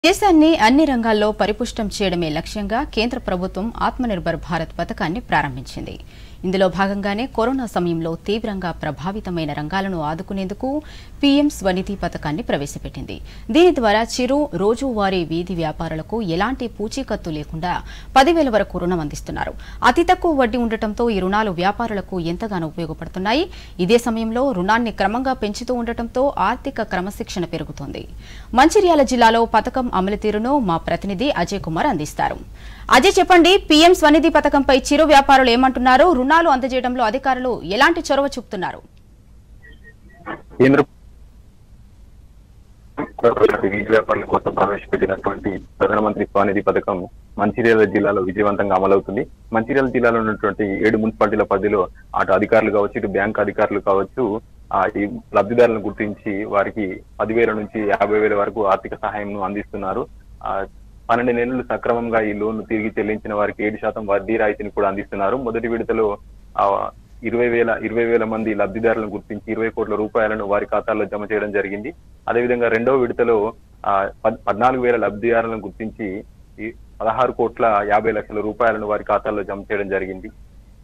దేశాన్ని అన్ని రంగాల్లో పరిపుష్టం చేయడమే లక్ష్యంగా కేంద్ర ప్రభుత్వం ఆత్మనిర్భర్ భారత్ పథకాన్ని ప్రారంభించింది ఇందులో భాగంగానే కరోనా సమయంలో తీవ్రంగా ప్రభావితమైన రంగాలను ఆదుకునేందుకు పీఎం స్వనిధి పథకాన్ని ప్రవేశపెట్టింది దీని ద్వారా చిరు రోజువారీ వీధి వ్యాపారులకు ఎలాంటి పూచీకత్తు లేకుండా పదివేల వరకు రుణం అందిస్తున్నారు అతి తక్కువ వడ్డీ ఉండటంతో ఈ రుణాలు వ్యాపారులకు ఎంతగానో ఉపయోగపడుతున్నాయి ఇదే సమయంలో రుణాన్ని క్రమంగా పెంచుతూ ఉండటంతో ఆర్థిక క్రమశిక్షణ పెరుగుతోంది మంచిర్యాల జిల్లాలో పథకం అమలు తీరును మా ప్రతినిధి అజయ్ కుమార్ అందిస్తారు అజయ్ చెప్పండి పీఎం స్వనిధి పథకంపై చిరు వ్యాపారులు ఏమంటున్నారు రుణాలు అందజేయడంలో అధికారులు ఎలాంటి చొరవ చూపుతున్నారు కేంద్ర వీధి వ్యాపారుల కోసం ప్రవేశపెట్టినటువంటి ప్రధానమంత్రి స్వానిధి పథకం మంచిర్యాల జిల్లాలో విజయవంతంగా అమలవుతుంది మంచిర్యాల జిల్లాలో ఉన్నటువంటి ఏడు మున్సిపాలిటీల పరిధిలో అటు అధికారులు కావచ్చు ఇటు బ్యాంక్ అధికారులు కావచ్చు ఆ ఈ లబ్ధిదారులను గుర్తించి వారికి పదివేల నుంచి యాభై వేల వరకు ఆర్థిక సహాయం అందిస్తున్నారు ఆ పన్నెండు నెలలు సక్రమంగా ఈ లోన్ తిరిగి చెల్లించిన వారికి ఏడు శాతం వడ్డీ రాయితీని కూడా అందిస్తున్నారు మొదటి విడతలో ఆ ఇరవై వేల ఇరవై వేల మంది లబ్ధిదారులను గుర్తించి ఇరవై కోట్ల రూపాయలను వారి ఖాతాల్లో జమ చేయడం జరిగింది అదేవిధంగా రెండవ విడతలో ఆ పద్- పద్నాలుగు వేల లబ్ధిదారులను గుర్తించి ఈ పదహారు కోట్ల యాభై లక్షల రూపాయలను వారి ఖాతాల్లో జమ చేయడం జరిగింది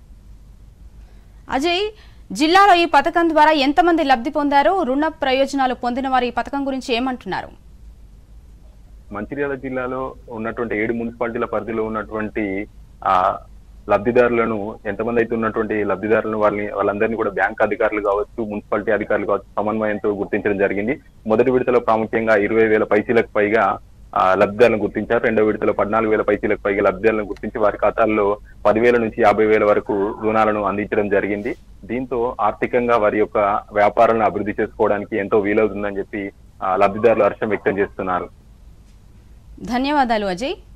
అజయ్ జిల్లాలో ఈ పథకం ద్వారా ఎంతమంది లబ్ధి పొందారు రుణ ప్రయోజనాలు పొందిన వారు ఈ పథకం గురించి ఏమంటున్నారు మంచిర్యాల జిల్లాలో ఉన్నటువంటి ఏడు మున్సిపాలిటీల పరిధిలో ఉన్నటువంటి ఆ లబ్ధిదారులను ఎంతమంది అయితే ఉన్నటువంటి లబ్ధిదారులను వాళ్ళని వాళ్ళందరినీ కూడా బ్యాంక్ అధికారులు కావచ్చు మున్సిపాలిటీ అధికారులు కావచ్చు సమన్వయంతో గుర్తించడం జరిగింది మొదటి విడతలో ప్రాముఖ్యంగా ఇరవై వేల పైసీలకు పైగా ఆ, లబ్ధిదారులను గుర్తించారు రెండో విడతలో పద్నాలుగు వేల పైసీలకు పైగా లబ్ధిదారులను గుర్తించి వారి ఖాతాల్లో పదివేల నుంచి యాభై వేల వరకు రుణాలను అందించడం జరిగింది దీంతో ఆర్థికంగా వారి యొక్క వ్యాపారాలను అభివృద్ధి చేసుకోవడానికి ఎంతో వీలవుతుందని చెప్పి ఆ, లబ్ధిదారులు హర్షం వ్యక్తం చేస్తున్నారు ధన్యవాదాలు అజయ్